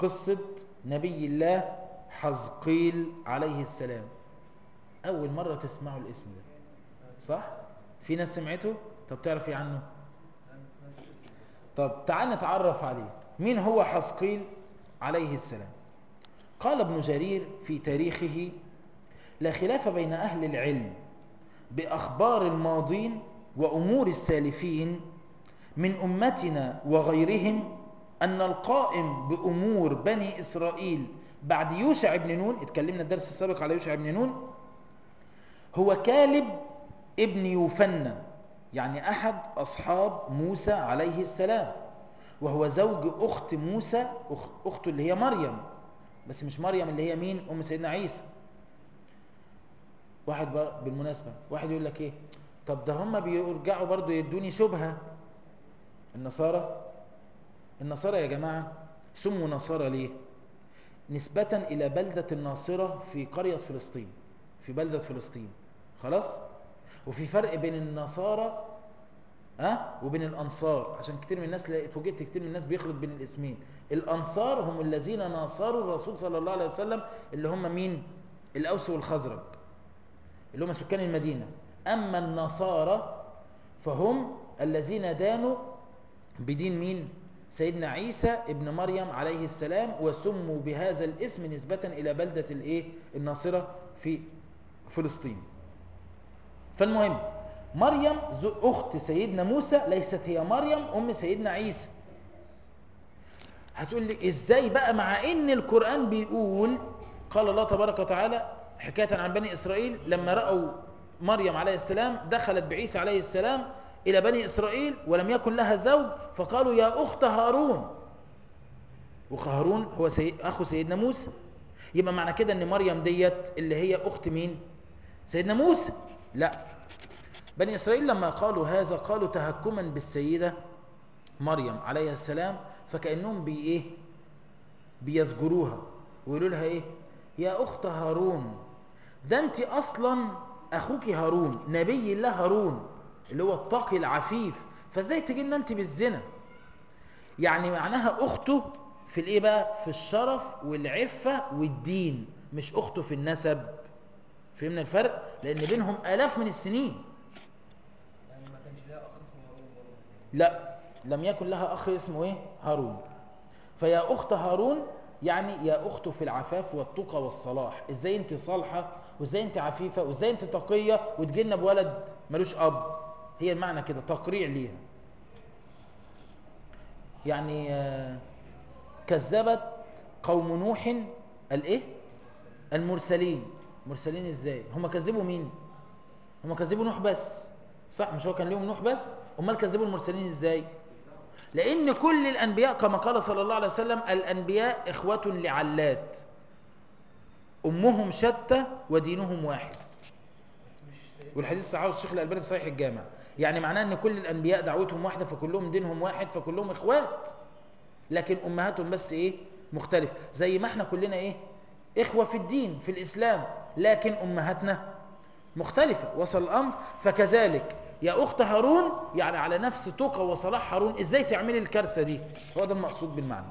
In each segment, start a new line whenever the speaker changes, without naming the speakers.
قصة نبي الله حزقيل عليه السلام أول مرة تسمعوا الاسم ده صح؟ في ناس سمعته؟ طب تعرف ايه عنه؟ طب تعال نتعرف عليه مين هو حزقيل عليه السلام قال ابن جرير في تاريخه لا خلاف بين أهل العلم بأخبار الماضين وأمور السالفين من أمتنا وغيرهم أن القائم بأمور بني إسرائيل بعد يوشع بن نون اتكلمنا الدرس السابق على يوشع بن نون هو كالب ابن يوفنى يعني أحد أصحاب موسى عليه السلام وهو زوج أخت موسى أخته اللي هي مريم بس مش مريم اللي هي مين أم سيدنا عيسى واحد بالمناسبة واحد يقول لك ايه طب ده هم بيرجعوا برضو يدوني شبهة النصارى النصارى يا جماعة سموا نصارى ليه نسبة إلى بلدة الناصرة في قرية فلسطين في بلدة فلسطين خلاص وفي فرق بين النصارى ها أه؟ وبين الأنصار عشان كتير من الناس فوجئت كتير من الناس بيخلط بين الاسمين الأنصار هم الذين ناصروا الرسول صلى الله عليه وسلم اللي هم مين الأوس والخزرج اللي هم سكان المدينة أما النصارى فهم الذين دانوا بدين مين سيدنا عيسى ابن مريم عليه السلام وسموا بهذا الاسم نسبة إلى بلدة الايه الناصرة في فلسطين فالمهم مريم أخت سيدنا موسى ليست هي مريم أم سيدنا عيسى هتقول لي إزاي بقى مع إن القرآن بيقول قال الله تبارك وتعالى حكاية عن بني إسرائيل لما رأوا مريم عليه السلام دخلت بعيسى عليه السلام إلى بني إسرائيل ولم يكن لها زوج فقالوا يا أخت هارون وأخ هارون هو سي... أخو سيدنا موسى يبقى معنى كده أن مريم ديت اللي هي أخت مين سيدنا موسى لا بني إسرائيل لما قالوا هذا قالوا تهكما بالسيدة مريم عليه السلام فكأنهم بي إيه بيزجروها ويقولوا لها إيه يا أخت هارون ده أنت أصلا أخوك هارون نبي الله هارون اللي هو التقي العفيف فازاي تجي لنا انت بالزنا يعني معناها اخته في الايه بقى في الشرف والعفه والدين مش اخته في النسب فهمنا الفرق لان بينهم الاف من السنين
يعني ما كانش لها اخ اسمه هارون برضه
لا لم يكن لها اخ اسمه ايه هارون فيا اخت هارون يعني يا اخته في العفاف والتقى والصلاح ازاي انت صالحه وازاي انت عفيفه وازاي انت تقيه وتجينا بولد ملوش اب هي المعنى كده تقريع ليها يعني آه، كذبت قوم نوح الايه المرسلين مرسلين ازاي هم كذبوا مين هم كذبوا نوح بس صح مش هو كان ليهم نوح بس امال كذبوا المرسلين ازاي لان كل الانبياء كما قال صلى الله عليه وسلم الانبياء اخوه لعلات امهم شتى ودينهم واحد والحديث صححه الشيخ الالباني في صحيح الجامع يعني معناه ان كل الانبياء دعوتهم واحده فكلهم دينهم واحد فكلهم اخوات لكن امهاتهم بس ايه مختلف زي ما احنا كلنا ايه اخوه في الدين في الاسلام لكن امهاتنا مختلفه وصل الامر فكذلك يا اخت هارون يعني على نفس تقى وصلاح هارون ازاي تعملي الكارثه دي هو ده المقصود بالمعنى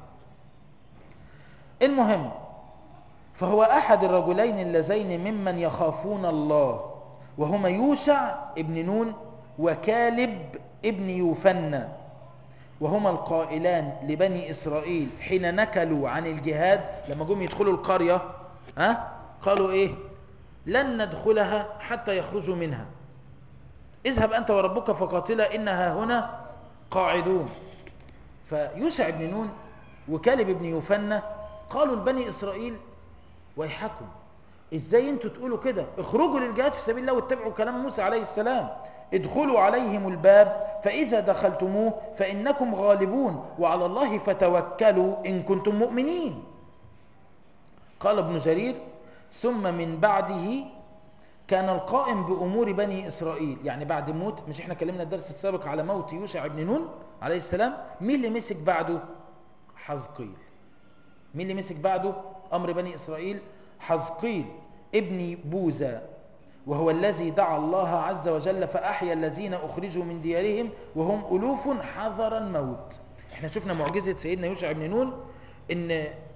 المهم فهو احد الرجلين اللذين ممن يخافون الله وهما يوشع ابن نون وكالب ابن يوفنى وهما القائلان لبني إسرائيل حين نكلوا عن الجهاد لما جم يدخلوا القرية ها قالوا إيه لن ندخلها حتى يخرجوا منها اذهب أنت وربك فقاتلا إنها هنا قاعدون فيوشع بن نون وكالب بن يوفنى قالوا لبني إسرائيل ويحكم ازاي انتوا تقولوا كده اخرجوا للجهاد في سبيل الله واتبعوا كلام موسى عليه السلام ادخلوا عليهم الباب فإذا دخلتموه فإنكم غالبون وعلى الله فتوكلوا إن كنتم مؤمنين قال ابن جرير ثم من بعده كان القائم بأمور بني إسرائيل يعني بعد موت مش احنا كلمنا الدرس السابق على موت يوشع بن نون عليه السلام مين اللي مسك بعده حزقيل مين اللي مسك بعده أمر بني إسرائيل حزقيل ابن بوزا وهو الذي دعا الله عز وجل فأحيا الذين أخرجوا من ديارهم وهم ألوف حذر الموت احنا شفنا معجزة سيدنا يوشع بن نون ان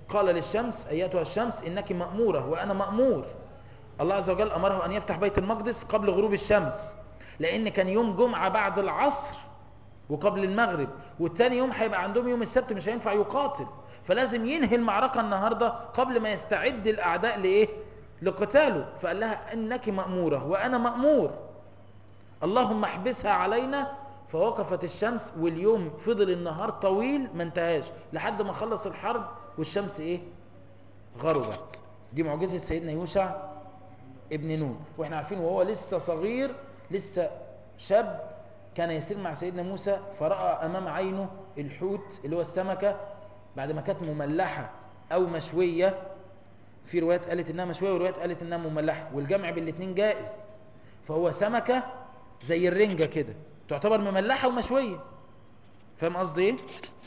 قال للشمس ايتها الشمس انك ماموره وانا مامور الله عز وجل امره ان يفتح بيت المقدس قبل غروب الشمس لان كان يوم جمعه بعد العصر وقبل المغرب والتاني يوم هيبقى عندهم يوم السبت مش هينفع يقاتل فلازم ينهي المعركه النهارده قبل ما يستعد الاعداء لايه لقتاله فقال لها انك ماموره وانا مامور اللهم احبسها علينا فوقفت الشمس واليوم فضل النهار طويل ما انتهاش لحد ما خلص الحرب والشمس ايه غربت دي معجزة سيدنا يوشع ابن نون واحنا عارفين وهو لسه صغير لسه شاب كان يسير مع سيدنا موسى فرأى امام عينه الحوت اللي هو السمكة بعد ما كانت مملحة او مشوية في روايات قالت انها مشوية وروايات قالت انها مملحة والجمع بالاتنين جائز فهو سمكة زي الرنجة كده تعتبر مملحة ومشوية فاهم قصدي ايه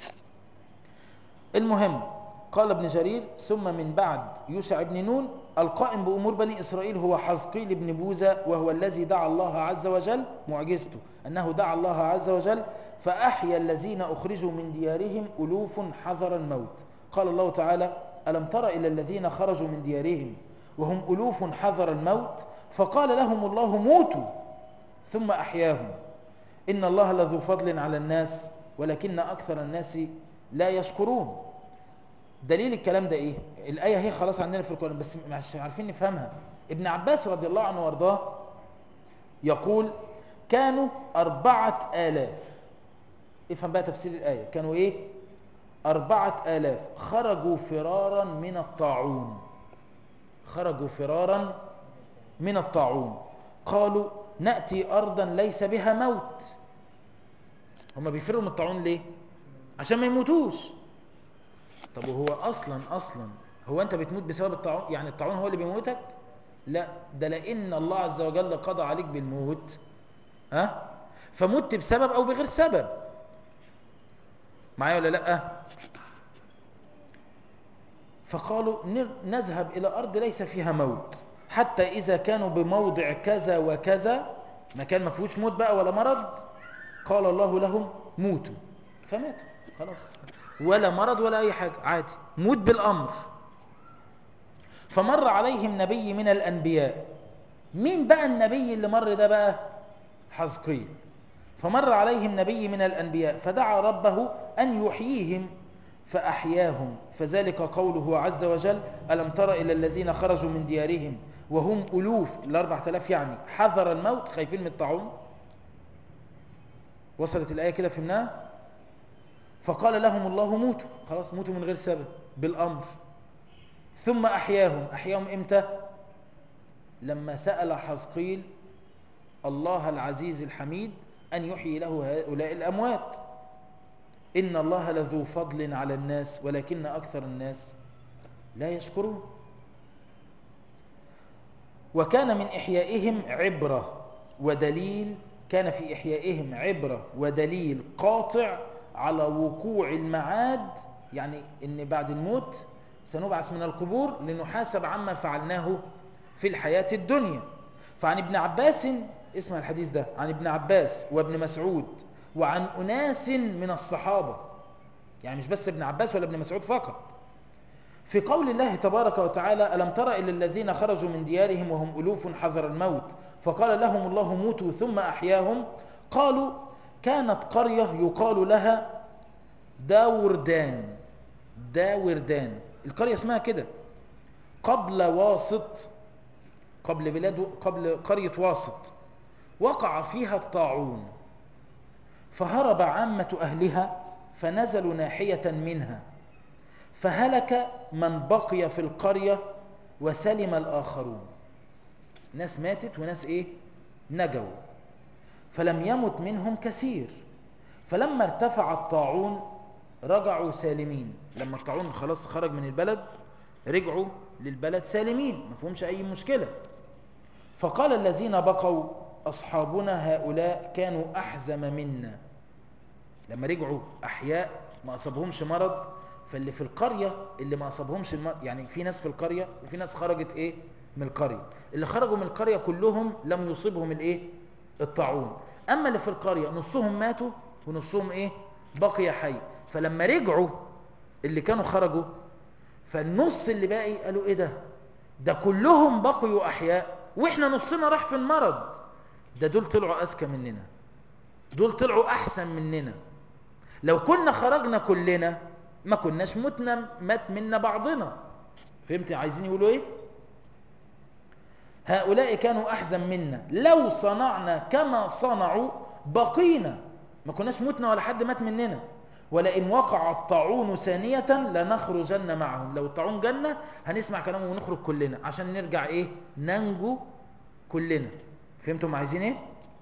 المهم قال ابن جرير ثم من بعد يوشع بن نون القائم بأمور بني إسرائيل هو حزقيل بن بوزة وهو الذي دعا الله عز وجل معجزته أنه دعا الله عز وجل فأحيا الذين أخرجوا من ديارهم ألوف حذر الموت قال الله تعالى ألم تر إلى الذين خرجوا من ديارهم وهم ألوف حذر الموت فقال لهم الله موتوا ثم أحياهم إن الله لذو فضل على الناس ولكن أكثر الناس لا يشكرون دليل الكلام ده إيه الآية هي خلاص عندنا في القرآن بس مش عارفين نفهمها ابن عباس رضي الله عنه وارضاه يقول كانوا أربعة آلاف افهم بقى تفسير الآية كانوا إيه أربعة آلاف خرجوا فرارا من الطاعون خرجوا فرارا من الطاعون قالوا نأتي أرضا ليس بها موت هم بيفروا من الطاعون ليه عشان ما يموتوش طب وهو أصلا أصلا هو أنت بتموت بسبب الطاعون يعني الطاعون هو اللي بيموتك لا ده لأن الله عز وجل قضى عليك بالموت ها فمت بسبب أو بغير سبب معايا ولا لأ فقالوا نذهب إلى أرض ليس فيها موت حتى إذا كانوا بموضع كذا وكذا مكان ما فيهوش موت بقى ولا مرض قال الله لهم موتوا فماتوا خلاص ولا مرض ولا أي حاجة عادي موت بالأمر فمر عليهم نبي من الأنبياء مين بقى النبي اللي مر ده بقى حزقيل فمر عليهم نبي من الأنبياء فدعا ربه أن يحييهم فأحياهم فذلك قوله عز وجل ألم تر إلى الذين خرجوا من ديارهم وهم ألوف الأربع تلاف يعني حذر الموت خايفين من الطاعون وصلت الآية كده فهمناها فقال لهم الله موتوا خلاص موتوا من غير سبب بالأمر ثم أحياهم أحياهم إمتى لما سأل حزقيل الله العزيز الحميد أن يحيي له هؤلاء الأموات إن الله لذو فضل على الناس ولكن أكثر الناس لا يشكرون وكان من إحيائهم عبرة ودليل كان في إحيائهم عبرة ودليل قاطع على وقوع المعاد يعني إن بعد الموت سنبعث من القبور لنحاسب عما فعلناه في الحياة الدنيا فعن ابن عباس اسمع الحديث ده عن ابن عباس وابن مسعود وعن أناس من الصحابة يعني مش بس ابن عباس ولا ابن مسعود فقط في قول الله تبارك وتعالى ألم تر إلى الذين خرجوا من ديارهم وهم ألوف حذر الموت فقال لهم الله موتوا ثم أحياهم قالوا كانت قرية يقال لها داوردان داوردان القرية اسمها كده قبل واسط قبل بلاد قبل قرية واسط وقع فيها الطاعون فهرب عامة أهلها فنزلوا ناحية منها فهلك من بقي في القرية وسلم الآخرون ناس ماتت وناس إيه نجوا فلم يمت منهم كثير فلما ارتفع الطاعون رجعوا سالمين لما الطاعون خلاص خرج من البلد رجعوا للبلد سالمين ما فيهمش أي مشكلة فقال الذين بقوا أصحابنا هؤلاء كانوا أحزم منا لما رجعوا أحياء ما أصابهمش مرض فاللي في القرية اللي ما أصابهمش المرض يعني في ناس في القرية وفي ناس خرجت إيه من القرية اللي خرجوا من القرية كلهم لم يصيبهم الإيه الطاعون أما اللي في القرية نصهم ماتوا ونصهم إيه بقي حي فلما رجعوا اللي كانوا خرجوا فالنص اللي باقي قالوا ايه ده ده كلهم بقيوا احياء واحنا نصنا راح في المرض ده دول طلعوا اذكى مننا دول طلعوا احسن مننا لو كنا خرجنا كلنا ما كناش متنا مات منا بعضنا فهمت عايزين يقولوا ايه هؤلاء كانوا احزن منا لو صنعنا كما صنعوا بقينا ما كناش متنا ولا حد مات مننا ولئن وقع الطاعون ثانية لنخرجن معهم لو الطاعون جنة هنسمع كلامه ونخرج كلنا عشان نرجع ايه ننجو كلنا فهمتم عايزين ايه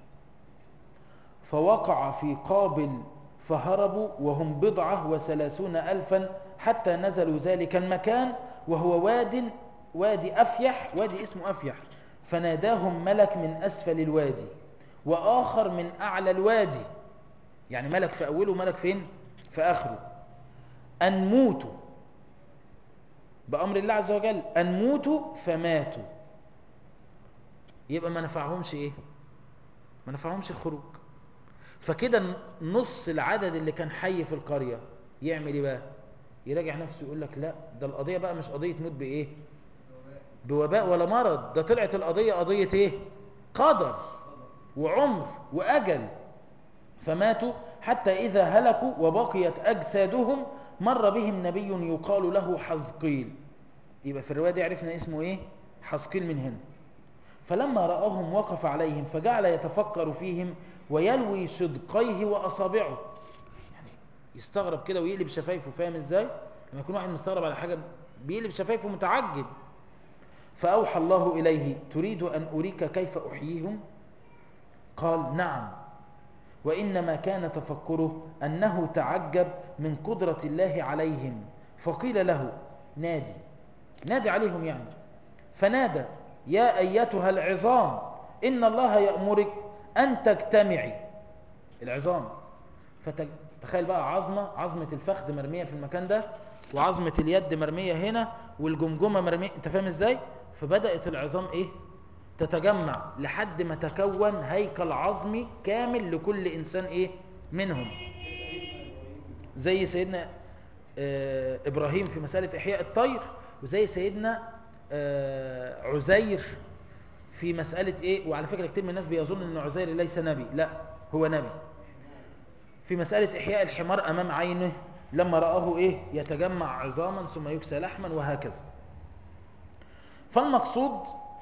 فوقع في قابل فهربوا وهم بضعة وثلاثون ألفا حتى نزلوا ذلك المكان وهو واد وادي أفيح وادي اسمه أفيح فناداهم ملك من أسفل الوادي وآخر من أعلى الوادي يعني ملك في أوله وملك فين في آخره أن موتوا بأمر الله عز وجل أن موتوا فماتوا يبقى ما نفعهمش إيه ما نفعهمش الخروج فكده نص العدد اللي كان حي في القرية يعمل ايه بقى يراجع نفسه يقول لك لا ده القضية بقى مش قضية موت بايه بوباء ولا مرض ده طلعت القضية قضية ايه قدر وعمر وأجل فماتوا حتى إذا هلكوا وبقيت أجسادهم مر بهم نبي يقال له حزقيل يبقى في الرواية دي عرفنا اسمه ايه حزقيل من هنا فلما رآهم وقف عليهم فجعل يتفكر فيهم ويلوي شدقيه وأصابعه يعني يستغرب كده ويقلب شفايفه فاهم ازاي لما يكون واحد مستغرب على حاجة بيقلب شفايفه متعجب فأوحى الله إليه تريد أن أريك كيف أحييهم قال نعم وإنما كان تفكره أنه تعجب من قدرة الله عليهم فقيل له نادي نادي عليهم يعني فنادى يا أيتها العظام إن الله يأمرك أن تجتمعي العظام فتخيل بقى عظمة عظمة الفخذ مرمية في المكان ده وعظمة اليد مرمية هنا والجمجمة مرمية انت فاهم ازاي فبدأت العظام ايه تتجمع لحد ما تكون هيكل عظمي كامل لكل انسان ايه منهم زي سيدنا آه ابراهيم في مسألة احياء الطير وزي سيدنا آه عزير في مسألة ايه وعلى فكرة كتير من الناس بيظن ان عزير ليس نبي لا هو نبي في مسألة احياء الحمار امام عينه لما رآه ايه يتجمع عظاما ثم يكسى لحما وهكذا فالمقصود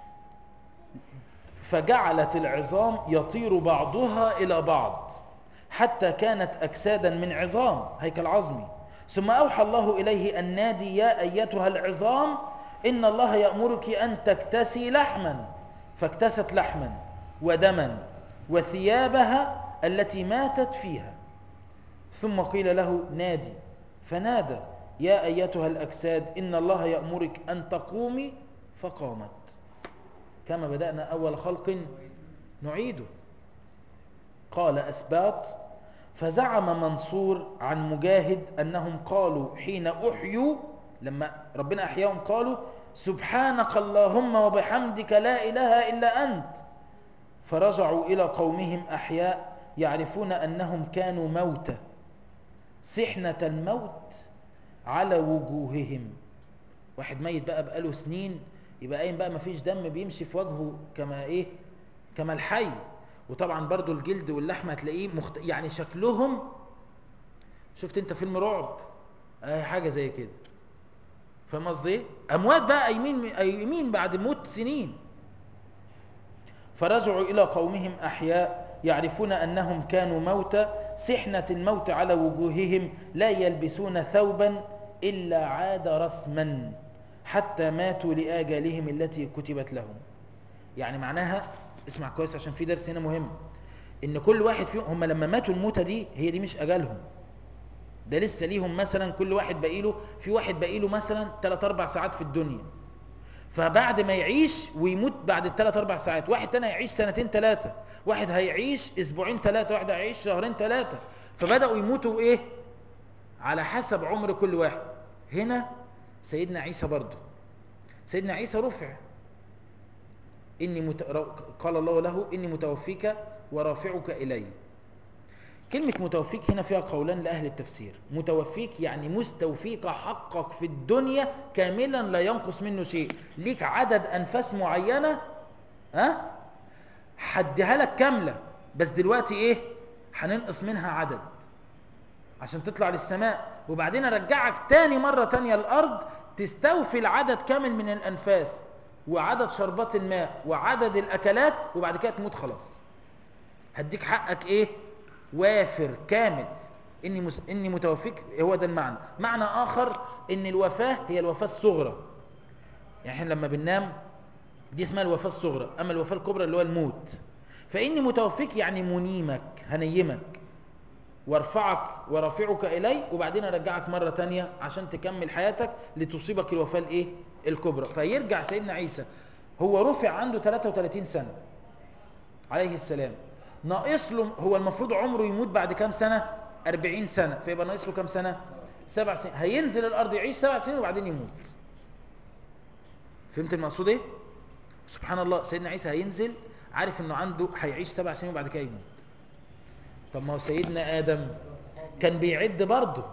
فجعلت العظام يطير بعضها الى بعض حتى كانت اجسادا من عظام هيكل عظمي ثم اوحى الله اليه ان نادي يا ايتها العظام ان الله يأمرك ان تكتسي لحما فاكتست لحما ودما وثيابها التي ماتت فيها ثم قيل له نادي فنادى يا أيتها الأجساد إن الله يأمرك أن تقومي فقامت كما بدأنا أول خلق نعيده قال أسباط فزعم منصور عن مجاهد أنهم قالوا حين أحيوا لما ربنا أحياهم قالوا سبحانك اللهم وبحمدك لا إله إلا أنت فرجعوا إلى قومهم أحياء يعرفون أنهم كانوا موتى سحنة الموت على وجوههم واحد ميت بقى بقاله سنين يبقى قايم بقى مفيش دم بيمشي في وجهه كما ايه كما الحي وطبعا برضو الجلد واللحم هتلاقيه مخت... يعني شكلهم شفت انت فيلم رعب اي حاجه زي كده فاهم قصدي ايه اموات بقى قايمين قايمين بعد موت سنين فرجعوا الى قومهم احياء يعرفون انهم كانوا موتى سحنه الموت على وجوههم لا يلبسون ثوبا الا عاد رسما حتى ماتوا لاجالهم التي كتبت لهم يعني معناها اسمع كويس عشان في درس هنا مهم ان كل واحد فيهم هم لما ماتوا الموتة دي هي دي مش اجالهم ده لسه ليهم مثلا كل واحد بقيله في واحد بقيله مثلا 3 4 ساعات في الدنيا فبعد ما يعيش ويموت بعد الثلاث اربع ساعات واحد تاني هيعيش سنتين ثلاثة واحد هيعيش اسبوعين ثلاثة واحد هيعيش شهرين ثلاثة فبدأوا يموتوا ايه على حسب عمر كل واحد هنا سيدنا عيسى برضه سيدنا عيسى رفع إني مت... قال الله له إني متوفيك ورافعك إلي كلمة متوفيك هنا فيها قولان لأهل التفسير متوفيك يعني مستوفيك حقك في الدنيا كاملا لا ينقص منه شيء ليك عدد أنفاس معينة ها حدها لك كاملة بس دلوقتي ايه هننقص منها عدد عشان تطلع للسماء وبعدين ارجعك تاني مرة تانية الارض تستوفي العدد كامل من الانفاس وعدد شربات الماء وعدد الاكلات وبعد كده تموت خلاص هديك حقك ايه وافر كامل اني مس... اني متوفيك هو ده المعنى معنى اخر ان الوفاه هي الوفاه الصغرى يعني احنا لما بننام دي اسمها الوفاه الصغرى اما الوفاه الكبرى اللي هو الموت فاني متوفيك يعني منيمك هنيمك وارفعك ورافعك الي وبعدين ارجعك مره تانية عشان تكمل حياتك لتصيبك الوفاه الايه الكبرى فيرجع سيدنا عيسى هو رفع عنده 33 سنه عليه السلام ناقص له هو المفروض عمره يموت بعد كام سنه 40 سنه فيبقى ناقص له كام سنه سبع سنين هينزل الارض يعيش سبع سنين وبعدين يموت فهمت المقصود ايه سبحان الله سيدنا عيسى هينزل عارف انه عنده هيعيش سبع سنين وبعد كده يموت طب ما هو سيدنا ادم كان بيعد برضه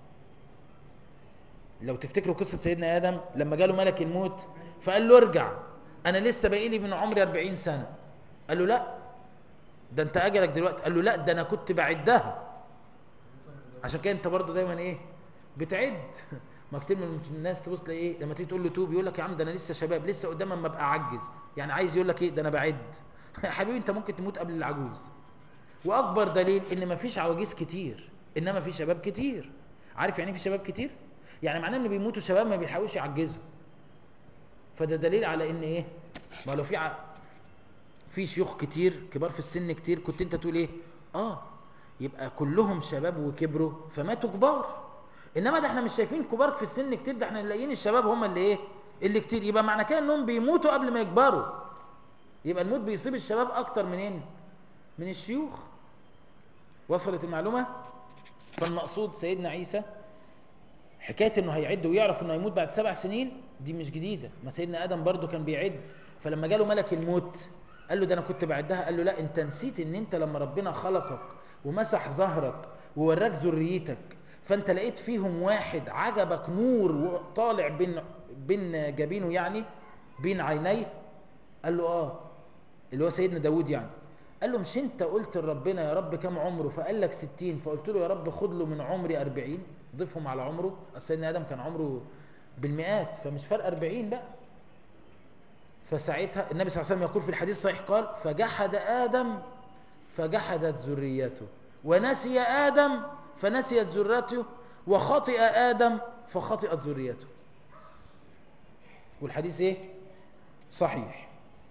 لو تفتكروا قصه سيدنا ادم لما جاله ملك الموت فقال له ارجع انا لسه باقي لي من عمري 40 سنه قال له لا ده انت اجلك دلوقتي قال له لا ده انا كنت بعدها عشان كده انت برضه دايما ايه بتعد ما كتير من الناس تبص تلاقي ايه لما تيجي تقول له توب يقول لك يا عم ده انا لسه شباب لسه قدام اما ابقى اعجز يعني عايز يقول لك ايه ده انا بعد يا حبيبي انت ممكن تموت قبل العجوز واكبر دليل ان مفيش عواجيز كتير انما في شباب كتير عارف يعني ايه في شباب كتير يعني معناه ان بيموتوا شباب ما بيلحقوش يعجزوا فده دليل على ان ايه ما لو في ع... في شيوخ كتير كبار في السن كتير كنت انت تقول ايه اه يبقى كلهم شباب وكبروا فماتوا كبار انما ده احنا مش شايفين كبار في السن كتير ده احنا لاقيين الشباب هم اللي ايه اللي كتير يبقى معنى كده انهم بيموتوا قبل ما يكبروا يبقى الموت بيصيب الشباب اكتر منين من الشيوخ وصلت المعلومه فالمقصود سيدنا عيسى حكايه انه هيعد ويعرف انه هيموت بعد سبع سنين دي مش جديده ما سيدنا ادم برضو كان بيعد فلما جاله ملك الموت قال له ده انا كنت بعدها قال له لا انت نسيت ان انت لما ربنا خلقك ومسح ظهرك ووراك ذريتك فانت لقيت فيهم واحد عجبك نور طالع بين بين جبينه يعني بين عينيه قال له اه اللي هو سيدنا داود يعني قال له مش انت قلت لربنا يا رب كم عمره فقال لك ستين فقلت له يا رب خد له من عمري أربعين ضيفهم على عمره أصل سيدنا آدم كان عمره بالمئات فمش فرق أربعين بقى فساعتها النبي صلى الله عليه وسلم يقول في الحديث الصحيح قال فجحد آدم فجحدت ذريته ونسي آدم فنسيت ذريته وخطئ آدم فخطئت ذريته والحديث ايه صحيح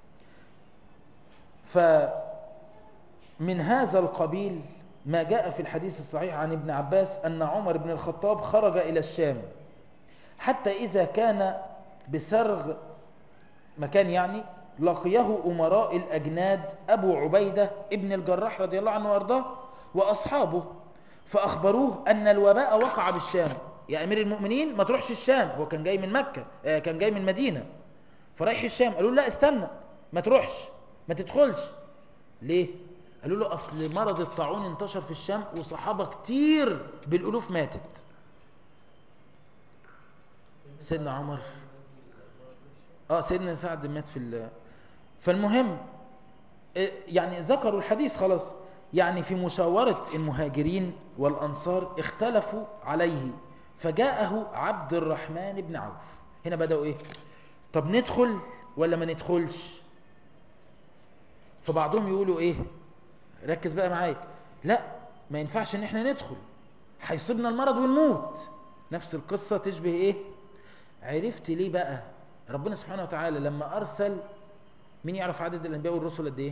فمن هذا القبيل ما جاء في الحديث الصحيح عن ابن عباس أن عمر بن الخطاب خرج إلى الشام حتى إذا كان بسرغ مكان يعني لقيه أمراء الأجناد أبو عبيدة ابن الجراح رضي الله عنه وأرضاه وأصحابه فأخبروه أن الوباء وقع بالشام يا أمير المؤمنين ما تروحش الشام هو كان جاي من مكة آه كان جاي من مدينة فرايح الشام قالوا له لا استنى ما تروحش ما تدخلش ليه قالوا له أصل مرض الطاعون انتشر في الشام وصحابة كتير بالألوف ماتت سيدنا عمر اه سيدنا سعد مات في ال... فالمهم يعني ذكروا الحديث خلاص يعني في مشاورة المهاجرين والأنصار اختلفوا عليه فجاءه عبد الرحمن بن عوف هنا بدأوا ايه طب ندخل ولا ما ندخلش فبعضهم يقولوا ايه ركز بقى معايا لا ما ينفعش ان احنا ندخل هيصيبنا المرض ونموت نفس القصة تشبه ايه عرفت ليه بقى ربنا سبحانه وتعالى لما أرسل مين يعرف عدد الأنبياء والرسل قد إيه؟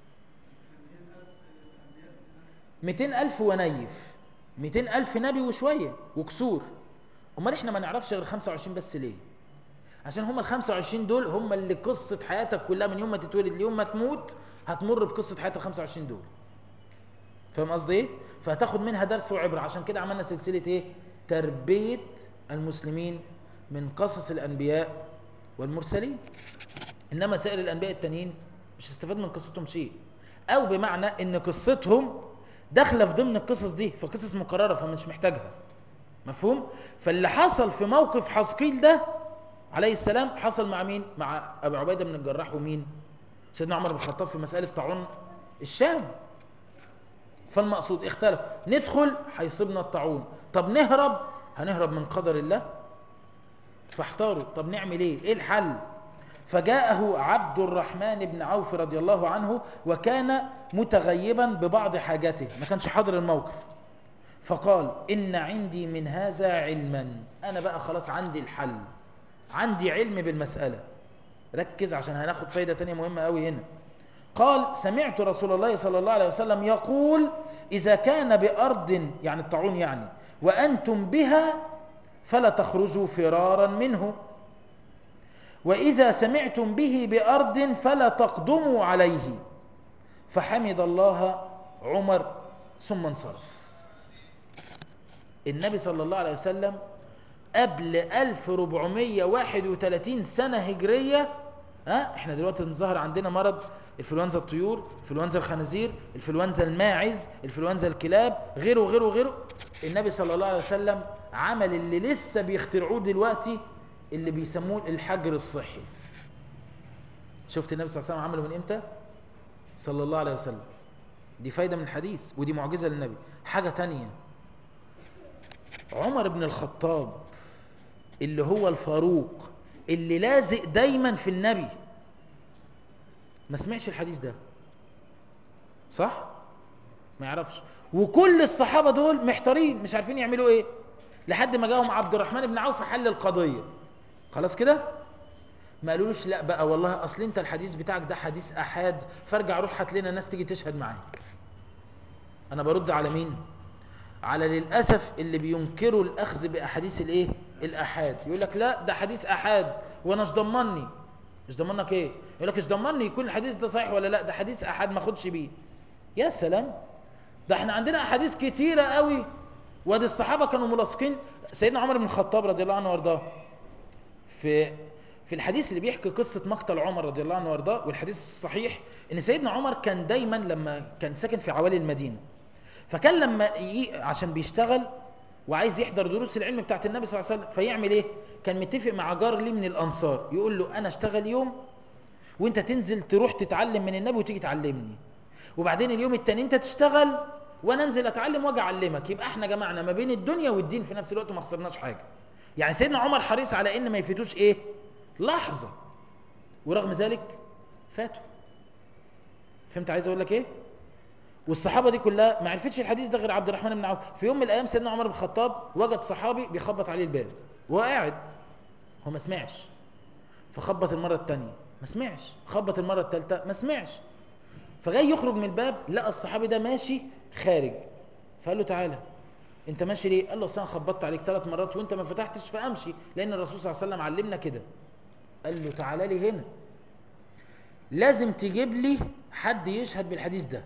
200 ألف ونيف 200 ألف نبي وشوية وكسور أمال إحنا ما نعرفش غير 25 بس ليه؟ عشان هم ال 25 دول هم اللي قصة حياتك كلها من يوم ما تتولد ليوم ما تموت هتمر بقصة حياة ال 25 دول فاهم قصدي إيه؟ فهتاخد منها درس وعبرة عشان كده عملنا سلسلة إيه؟ تربية المسلمين من قصص الأنبياء والمرسلين انما سائر الانبياء التانيين مش هستفاد من قصتهم شيء او بمعنى ان قصتهم داخله في ضمن القصص دي فقصص مكرره فمش محتاجها مفهوم فاللي حصل في موقف حسقيل ده عليه السلام حصل مع مين مع ابو عبيده بن الجراح ومين سيدنا عمر بن الخطاب في مساله طاعون الشام فالمقصود اختلف ندخل هيصيبنا الطاعون طب نهرب هنهرب من قدر الله فاحتاروا طب نعمل ايه ايه الحل فجاءه عبد الرحمن بن عوف رضي الله عنه وكان متغيبا ببعض حاجاته ما كانش حاضر الموقف فقال إن عندي من هذا علما أنا بقى خلاص عندي الحل عندي علم بالمسألة ركز عشان هناخد فايدة تانية مهمة قوي هنا قال سمعت رسول الله صلى الله عليه وسلم يقول إذا كان بأرض يعني الطاعون يعني وأنتم بها فلا تخرجوا فرارا منه وإذا سمعتم به بأرض فلا تقدموا عليه فحمد الله عمر ثم انصرف النبي صلى الله عليه وسلم قبل 1431 سنة هجرية ها احنا دلوقتي ظهر عندنا مرض انفلونزا الطيور انفلونزا الخنازير انفلونزا الماعز انفلونزا الكلاب غيره غيره غيره النبي صلى الله عليه وسلم عمل اللي لسه بيخترعوه دلوقتي اللي بيسموه الحجر الصحي شفت النبي صلى الله عليه وسلم عمله من امتى صلى الله عليه وسلم دي فايدة من الحديث ودي معجزة للنبي حاجة تانية عمر بن الخطاب اللي هو الفاروق اللي لازق دايما في النبي ما سمعش الحديث ده صح ما يعرفش وكل الصحابة دول محتارين مش عارفين يعملوا ايه لحد ما جاهم عبد الرحمن بن عوف حل القضية خلاص كده ما قالولوش لا بقى والله اصل انت الحديث بتاعك ده حديث احاد فارجع روح هات لنا ناس تيجي تشهد معاك انا برد على مين على للاسف اللي بينكروا الاخذ باحاديث الايه الاحاد يقول لك لا ده حديث احاد وانا مش ضمني مش ضمنك ايه يقول لك مش ضمني يكون الحديث ده صحيح ولا لا ده حديث احاد ما اخدش بيه يا سلام ده احنا عندنا احاديث كتيره قوي وادي الصحابه كانوا ملاصقين سيدنا عمر بن الخطاب رضي الله عنه وارضاه في في الحديث اللي بيحكي قصة مقتل عمر رضي الله عنه وارضاه والحديث الصحيح ان سيدنا عمر كان دايما لما كان ساكن في عوالي المدينة فكان لما ي... عشان بيشتغل وعايز يحضر دروس العلم بتاعت النبي صلى الله عليه وسلم فيعمل ايه كان متفق مع جار ليه من الانصار يقول له انا اشتغل يوم وانت تنزل تروح تتعلم من النبي وتيجي تعلمني وبعدين اليوم التاني انت تشتغل وانا انزل اتعلم واجي اعلمك يبقى احنا جمعنا ما بين الدنيا والدين في نفس الوقت وما خسرناش حاجه يعني سيدنا عمر حريص على ان ما يفيتوش ايه لحظه ورغم ذلك فاتوا فهمت عايز اقول لك ايه والصحابه دي كلها ما عرفتش الحديث ده غير عبد الرحمن بن عوف في يوم من الايام سيدنا عمر بن الخطاب وجد صحابي بيخبط عليه الباب وهو قاعد هو ما سمعش فخبط المره الثانيه ما سمعش خبط المره الثالثه ما سمعش فجاي يخرج من الباب لقى الصحابي ده ماشي خارج فقال له تعالى انت ماشي ليه قال له اصل انا خبطت عليك ثلاث مرات وانت ما فتحتش فامشي لان الرسول صلى الله عليه وسلم علمنا كده قال له تعالى لي هنا لازم تجيب لي حد يشهد بالحديث ده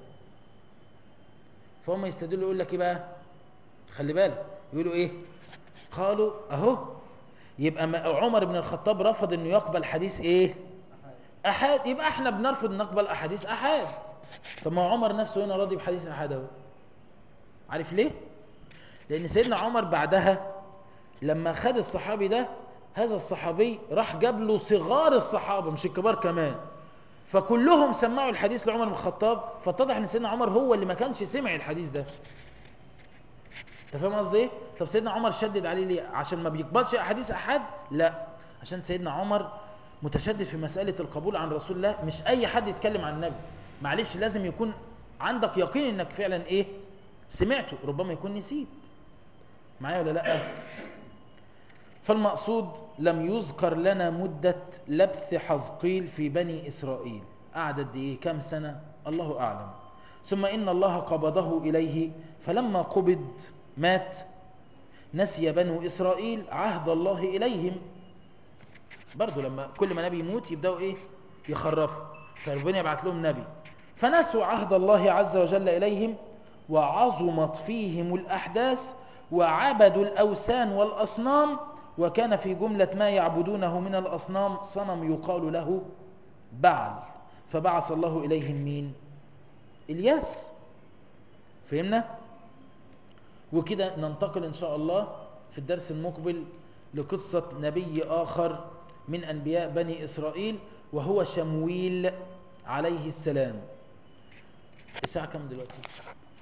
فهم يستدلوا يقول لك ايه بقى خلي بالك يقولوا ايه قالوا اهو يبقى ما- عمر بن الخطاب رفض انه يقبل حديث ايه احاد يبقى احنا بنرفض نقبل احاديث احاد طب ما هو عمر نفسه هنا راضي بحديث احاد اهو عارف ليه لان سيدنا عمر بعدها لما خد الصحابي ده هذا الصحابي راح جاب له صغار الصحابه مش الكبار كمان فكلهم سمعوا الحديث لعمر بن الخطاب فاتضح ان سيدنا عمر هو اللي ما كانش سمع الحديث ده انت فاهم قصدي ايه طب سيدنا عمر شدد عليه ليه عشان ما بيقبلش احاديث احد لا عشان سيدنا عمر متشدد في مساله القبول عن رسول الله مش اي حد يتكلم عن النبي معلش لازم يكون عندك يقين انك فعلا ايه سمعته ربما يكون نسيت معايا ولا لا فالمقصود لم يذكر لنا مدة لبث حزقيل في بني إسرائيل قعد قد إيه كم سنة الله أعلم ثم إن الله قبضه إليه فلما قبض مات نسي بنو إسرائيل عهد الله إليهم برضو لما كل ما نبي يموت يبدأوا إيه يخرفوا فربنا يبعث لهم نبي فنسوا عهد الله عز وجل إليهم وعظمت فيهم الأحداث وعبدوا الأوثان والأصنام وكان في جملة ما يعبدونه من الأصنام صنم يقال له بعل فبعث الله إليهم مين الياس فهمنا وكده ننتقل ان شاء الله في الدرس المقبل لقصة نبي آخر من أنبياء بني إسرائيل وهو شمويل عليه السلام الساعة كم دلوقتي؟